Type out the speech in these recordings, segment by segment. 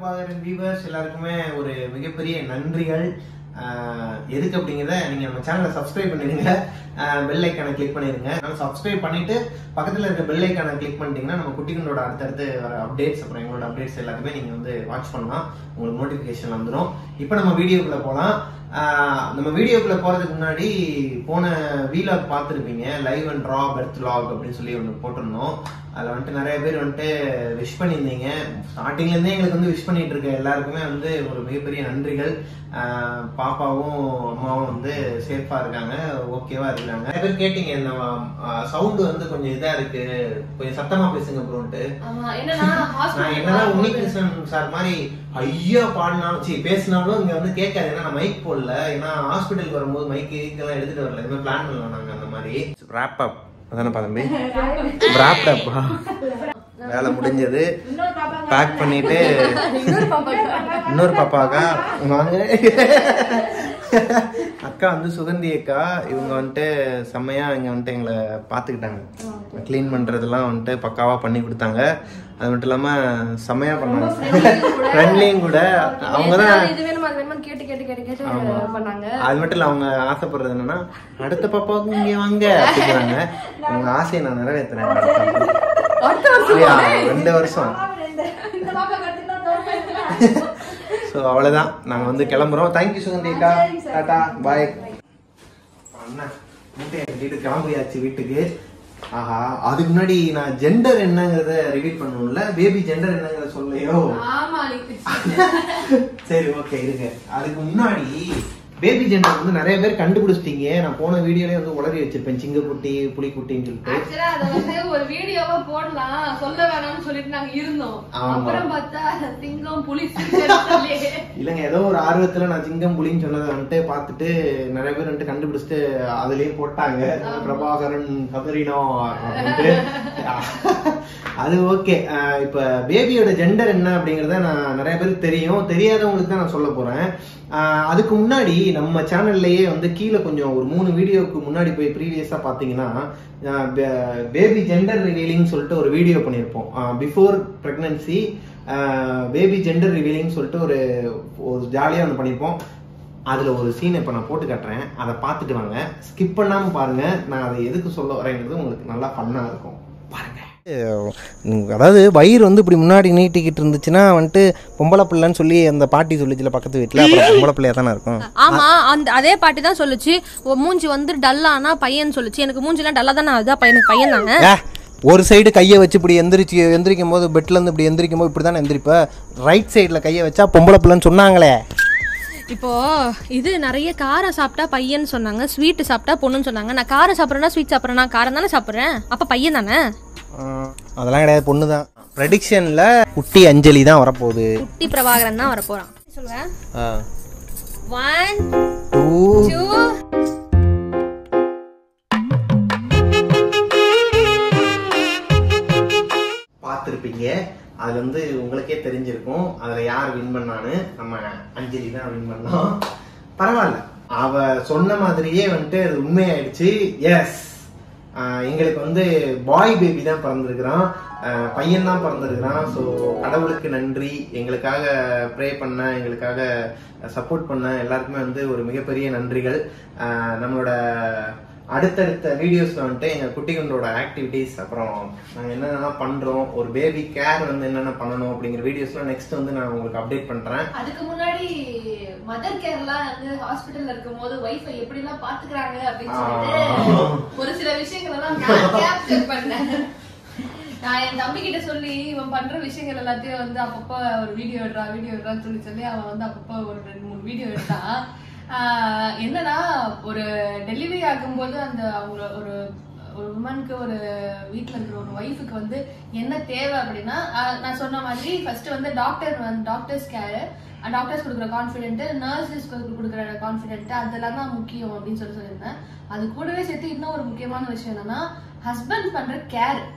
Prabhakaran viewers எல்லாருக்குமே ஒரு மிகப்பெரிய நன்றிகள் ஆஹ் எதுக்கு அப்படிங்கிறத நீங்க நம்ம சேனலை சப்ஸ்கிரைப் பண்ணிடுங்க பெல் ஐக்கானை கிளிக் பண்ணிடுங்க சப்ஸ்கிரைப் பண்ணிட்டு பக்கத்துல இருக்க பெல் ஐக்கானை கிளிக் பண்ணிட்டீங்கன்னா நம்ம குட்டிகளோட அடுத்தடுத்து வர அப்டேட்ஸ் அப்புறம் எங்களோட அப்டேட்ஸ் எல்லாத்தையுமே நீங்க வந்து வாட்ச் பண்ணலாம் உங்களுக்கு நோட்டிபிகேஷன் வந்துடும் இப்போ நம்ம வீடியோக்குள்ள போலாம் ஆஹ் நம்ம வீடியோக்குள்ள போறதுக்கு முன்னாடி போன வீலாக் பார்த்துருப்பீங்க லைவ் அண்ட் ட்ரா பெர்த் லாக் அப்படின்னு சொல்லி ஒன்று போட்டிருந்தோம் அதில் வந்துட்டு நிறைய பேர் வந்துட்டு விஷ் பண்ணியிருந்தீங்க ஸ்டார்டிங்ல இருந்தே எங்களுக்கு வந்து விஷ் பண்ணிட்டு இருக்க எல்லாருக்குமே வந்து ஒரு மிகப்பெரிய நன்றிகள் ஆஹ் பாப்பாவும் அம்மாவும் வந்து சேஃபா இருக்காங்க ஓகேவா இருக்காங்க நிறைய பேர் கேட்டீங்க இந்த சவுண்ட் வந்து கொஞ்சம் இதா இருக்கு கொஞ்சம் சத்தமா பேசுங்க ப்ரோன்ட்டு ஆமா என்னன்னா நான் ஹாஸ்பிடல் என்னதான் உன்னிகிருஷ்ணன் சார் மாதிரி ஐயா பாடினாலும் சரி பேசினாலும் இங்க வந்து கேட்காது ஏன்னா நான் மைக் போடல ஏன்னா ஹாஸ்பிட்டலுக்கு வரும்போது மைக் இதெல்லாம் எடுத்துட்டு வரல எதுவுமே பிளான் பண்ணல நாங்க அந்த மாதிரி ரேப் அப் அதானே தம்பி ரேப் அப் வேலை முடிஞ்சது பேக் பண்ணிட்டு இன்னொரு பாப்பாக்கா வாங்க அக்கா வந்து சுகந்தி அக்கா இவங்க வந்துட்டு செம்மையா இங்க வந்துட்டு எங்களை பாத்துக்கிட்டாங்க க்ளீன் பண்றதெல்லாம் வந்துட்டு பக்காவா பண்ணி கொடுத்தாங்க அது மட்டும் இல்லாம செம்மையா பண்ணாங்க ஃப்ரெண்ட்லியும் கூட அவங்க தான் இது வேணுமா அது வேணுமா கேட்டு கேட்டு கேட்டு கேட்டு பண்ணாங்க அது மட்டும் இல்ல அவங்க ஆசைப்படுறது என்னன்னா அடுத்த பாப்பாவுக்கு இங்க வாங்க அப்படிங்கிறாங்க உங்க ஆசையை நான் நிறைவேற்றுறேன் அடுத்த வருஷம் இல்லையா? ரெண்டு வருஷம் ஸோ அவ்வளோதான் நாங்கள் வந்து கிளம்புறோம் தேங்க்யூ சுகந்தி அக்கா டாட்டா பாய் அண்ணா மூட்டையை கட்டிட்டு கிளம்பியாச்சு வீட்டுக்கு ஆஹா அதுக்கு முன்னாடி நான் ஜெண்டர் என்னங்கிறத ரிவீல் பண்ணணும்ல பேபி ஜெண்டர் என்னங்கிறத சொல்லையோ ஆமா சரி ஓகே இருங்க அதுக்கு முன்னாடி பேபி ஜெண்டர் வந்து நிறைய பேர் கண்டுபிடிச்சிட்டீங்க நான் போன வீடியோலயே வந்து உளறி வச்சிருப்பேன் சிங்கக்குட்டி புலிக்குட்டின்னு சொல்லிட்டு ஆக்சுவலா அத வந்து ஒரு வீடியோவா போடலாம் சொல்ல வேணாம்னு சொல்லிட்டு நாங்க இருந்தோம் ஆமா. அப்புறம் பார்த்தா சிங்கம் புலி சிங்கம்னு சொல்லி இல்லைங்க ஏதோ ஒரு ஆர்வத்துல நான் சிங்கம் புலின்னு சொன்னதை வந்துட்டு பார்த்துட்டு நிறைய பேர் வந்துட்டு கண்டுபிடிச்சிட்டு அதுலயே போட்டாங்க பிரபாகரன் கதறினோ அப்படின்ட்டு அது ஓகே இப்ப பேபியோட ஜெண்டர் என்ன அப்படிங்கறத நான் நிறைய பேருக்கு தெரியும் தெரியாதவங்களுக்கு தான் நான் சொல்ல போறேன் ஆஹ் அதுக்கு முன்னாடி நம்ம சேனல்லையே வந்து கீழே கொஞ்சம் ஒரு மூணு வீடியோவுக்கு முன்னாடி போய் ப்ரீவியஸா பாத்தீங்கன்னா பேபி ஜெண்டர் ரிவீலிங் சொல்லிட்டு ஒரு வீடியோ பண்ணியிருப்போம் before pregnancy baby gender revealing சொல்லிட்டு ஒரு ஒரு ஜாலியாக ஒன்று பண்ணியிருப்போம் அதில் ஒரு சீனை இப்போ நான் போட்டு காட்டுறேன் அதை பார்த்துட்டு வாங்க ஸ்கிப் பண்ணாமல் பாருங்க நான் அதை எதுக்கு சொல்ல வரேங்கிறது உங்களுக்கு நல்லா ஃபன்னாக இருக்கும் பாருங்க அதாவது வயிறு வந்து இப்படி முன்னாடி நீட்டிக்கிட்டு இருந்துச்சுன்னா வந்துட்டு பொம்பளை பிள்ளைன்னு சொல்லி அந்த பாட்டி சொல்லிச்சுல பக்கத்து வீட்டில் அப்புறம் பொம்பளை பிள்ளையா தானே இருக்கும் ஆமா அந்த அதே பாட்டி தான் சொல்லுச்சு உன் மூஞ்சி வந்து டல்லானா பையன் சொல்லுச்சு எனக்கு மூஞ்சிலாம் டல்லா தானே அதுதான் பையனுக்கு பையன் தானே ஏ, ஒரு சைடு கையை வச்சு இப்படி எந்திரிச்சு எந்திரிக்கும் போது பெட்ல இருந்து இப்படி எந்திரிக்கும் போது இப்படி தானே எந்திரிப்ப ரைட் சைடில் கையை வச்சா பொம்பளை பிள்ளைன்னு சொன்னாங்களே இப்போ இது நிறைய காரம் சாப்பிட்டா பையன் சொன்னாங்க ஸ்வீட் சாப்பிட்டா பொண்ணுன்னு சொன்னாங்க நான் காரம் சாப்பிட்றேன்னா ஸ்வீட் சாப்பிட்றேன்னா காரம் தானே சாப்பிட்றேன் அப்ப பையன் தானே ஆஹ், அதெல்லாம் கிடையாது பொண்ணு தான் ப்ரெடிக்ஷனில் குட்டி அஞ்சலி தான் வரப்போகுது குட்டி பிரபாகரன் தான் வரப்போறான் சொல்லுவேன் ஒன் டூ டூ பார்த்துருப்பீங்க அதுல வந்து உங்களுக்கே தெரிஞ்சிருக்கும் அதுல யார் வின் பண்ணான்னு நம்ம அஞ்சலி தான் வின் பண்ணோம் பரவாயில்ல அவ சொன்ன மாதிரியே வந்துட்டு அது உண்மையாயிடுச்சு எஸ் எங்களுக்கு வந்து பாய் பேபி தான் பிறந்திருக்கிறான் ஆஹ் பையன் தான் பிறந்திருக்கிறான் ஸோ கடவுளுக்கு நன்றி எங்களுக்காக ப்ரே பண்ண எங்களுக்காக சப்போர்ட் பண்ண எல்லாருக்குமே வந்து ஒரு மிகப்பெரிய நன்றிகள் ஆஹ் நம்மளோட அடுத்தடுத்த வீடியோஸ்ல வந்துட்டு எங்க குட்டிகளோட ஆக்டிவிட்டீஸ் அப்புறம் நாங்க என்னென்ன பண்றோம் ஒரு பேபி கேர் வந்து என்னென்ன பண்ணணும் அப்படிங்கிற வீடியோஸ்லாம் நெக்ஸ்ட் வந்து நான் உங்களுக்கு அப்டேட் பண்றேன் அதுக்கு முன்னாடி மதர் கேர்லாம் வந்து ஹாஸ்பிடல்ல இருக்கும் போது ஒய்ஃபை எப்படி எல்லாம் பாத்துக்கிறாங்க அப்படின்னு சொல்லிட்டு ஒரு சில விஷயங்கள் எல்லாம் நான் கேப்சர் பண்ணேன் நான் என் தம்பி கிட்ட சொல்லி இவன் பண்ற விஷயங்கள் எல்லாத்தையும் வந்து அப்பப்ப ஒரு வீடியோ எடுறா வீடியோ எடுறான்னு சொல்லி சொல்லி அவன் வந்து அப்பப்ப ஒரு ரெண்டு மூணு வீடியோ எடுத்தான் ஆஹ் என்னன்னா ஒரு டெலிவரி ஆகும்போது அந்த அவங்க ஒரு ஒரு உமனுக்கு ஒரு வீட்ல இருக்கிற ஒரு ஒய்ஃபுக்கு வந்து என்ன தேவை அப்படின்னா ஆஹ் நான் சொன்ன மாதிரி ஃபர்ஸ்ட் வந்து டாக்டர் வந்து டாக்டர்ஸ் கேர் டாக்டர்ஸ் கொடுக்குற கான்ஃபிடென்ட் நர்சஸ் கொடுக்குற கான்ஃபிடென்ட் அதெல்லாம் தான் முக்கியம் அப்படின்னு சொல்லி சொல்லியிருந்தேன் அது கூடவே சேர்த்து இன்னும் ஒரு முக்கியமான விஷயம் என்னன்னா ஹஸ்பண்ட் பண்ற கேர்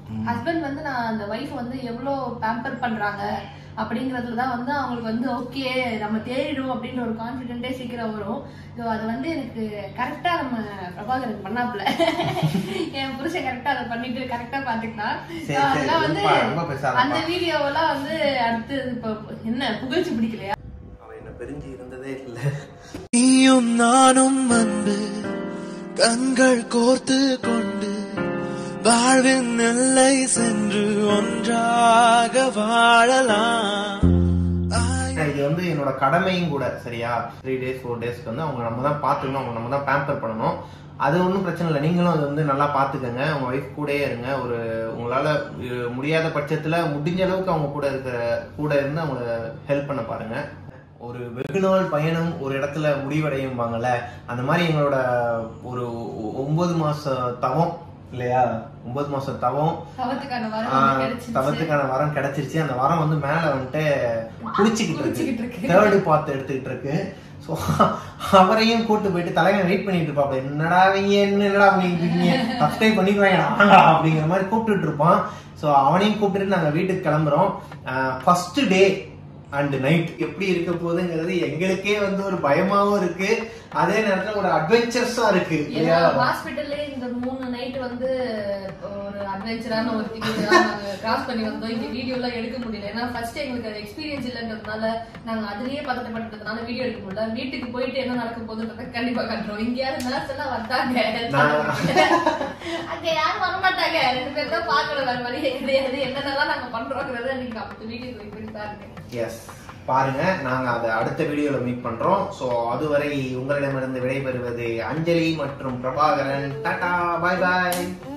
ஹஸ்பண்ட் வந்து நான் அந்த ஒய்ஃப் வந்து எவ்வளவு பேம்பர் பண்றாங்க அப்படிங்கறதுல தான் வந்து அவங்களுக்கு வந்து ஓகே நம்ம தேடிடும் அப்படின்ற ஒரு கான்பிடென்ட்டே சீக்கிரம் வரும் ஸோ அது வந்து எனக்கு கரெக்டா நம்ம பிரபாகரன் பண்ணாப்புல என் புருஷன் கரெக்டா அதை பண்ணிட்டு கரெக்டா பாத்துக்கிட்டான் சரி, So, சரி, அதெல்லாம் வந்து ரொம்ப- ரொம்ப பேசாதப்பா. அந்த வீடியோவெல்லாம் வந்து அடுத்து இப்போ என்ன புகழ்ச்சி பிடிக்கலையா அவன் என்ன பிரிஞ்சு இருந்ததே இல்ல நீயும் நானும் வந்து கண்கள் கோர்த்து கொண்டு வாழ்வின் எல்லை சென்று ஒன்றாக வாழலாம் ஆய- இது வந்து என்னோட கடமையும் கூட சரியா த்ரீ டேஸ் ஃபோர் டேஸ்க்கு வந்து அவங்க நம்ம தான் பார்த்துக்கணும் அவங்க நம்ம தான் பேம்பர் பண்ணணும் அது ஒன்றும் பிரச்சனை இல்லை நீங்களும் அது வந்து நல்லா பார்த்துக்கங்க உங்க ஒய்ஃப் கூடயே இருங்க ஒரு உங்களால அஹ், முடியாத பட்சத்துல முடிஞ்ச அளவுக்கு அவங்க கூட இருக்கிற கூட இருந்து அவங்கள ஹெல்ப் பண்ண பாருங்க ஒரு வெகு நாள் பயணம் ஒரு இடத்துல முடிவடையும்பாங்கல்ல அந்த மாதிரி எங்களோட ஒரு ஒ- ஒன்பது மாச தவம் இல்லையா ஒன்பது மாசம் தவம் தவத்துக்கான வரம் ஆஹ், வந்து கிடைச்சிருச்சு. தவத்துக்கான வரம் கிடைச்சிருச்சு அந்த வரம் வந்து மேல வந்துட்டு புடிச்சுக்கிட்டு புடிச்சுக்கிட்டு இருக்கு இருக்கு. தேர்டு பார்த்து எடுத்துக்கிட்டு இருக்கு ஸோ அவரையும் கூட்டு போயிட்டு தலைவன் வெயிட் பண்ணிட்டு இருப்பாப்ல என்னடா நீங்க என்னடா பண்ணிட்டு இருக்கீங்க சப்ஸ்கிரைப் பண்ணிக்குவாங்க வாங்கடா அப்படிங்கிற மாதிரி கூப்பிட்டுட்டு இருப்பான் ஸோ அவனையும் கூப்பிட்டுட்டு நாங்க வீட்டுக்கு கிளம்புறோம் ஃபர்ஸ்ட் டே அண்ட் நைட் எப்படி இருக்க போகுதுங்கிறது எங்களுக்கே வந்து ஒரு பயமாவும் இருக்கு அதே நேரத்துல ஒரு அட்வென்ச்சர்ஸா இருக்கு ஏன்னா இல்லையா ஹாஸ்பிட்டல்லே இந்த மூணு நைட் வந்து ஒரு அட்வென்ச்சரான ஒரு திங் நாங்க கிராஸ் பண்ணி வந்தோம் இந்த வீடியோ எல்லாம் எடுக்க முடியல ஏன்னா ஃபர்ஸ்ட் எங்களுக்கு அது எக்ஸ்பீரியன்ஸ் இல்லைன்றதுனால நாங்க அதுலயே பதட்டப்பட்டதுனால வீடியோ எடுக்க முடியல வீட்டுக்கு போயிட்டு என்ன நடக்க போகுதுன்றத கண்டிப்பா காட்டுறோம் இங்கேயாவது நர்ஸ் எல்லாம் வந்தாங்க அங்க யாரும் வர மாட்டாங்க ரெண்டு பேர் தான் பார்க்கணும் வேற வழியே கிடையாது என்னென்னலாம் நாங்க பண்றோங்கிறத நீங்க அப்படி வீடியோ போய் பாருங்க எஸ் பாருங்க நாங்க அதை அடுத்த வீடியோல மீட் பண்றோம் சோ அதுவரை உங்களிடமிருந்து விடைபெறுவது அஞ்சலி மற்றும் பிரபாகரன் டாடா பாய் பாய்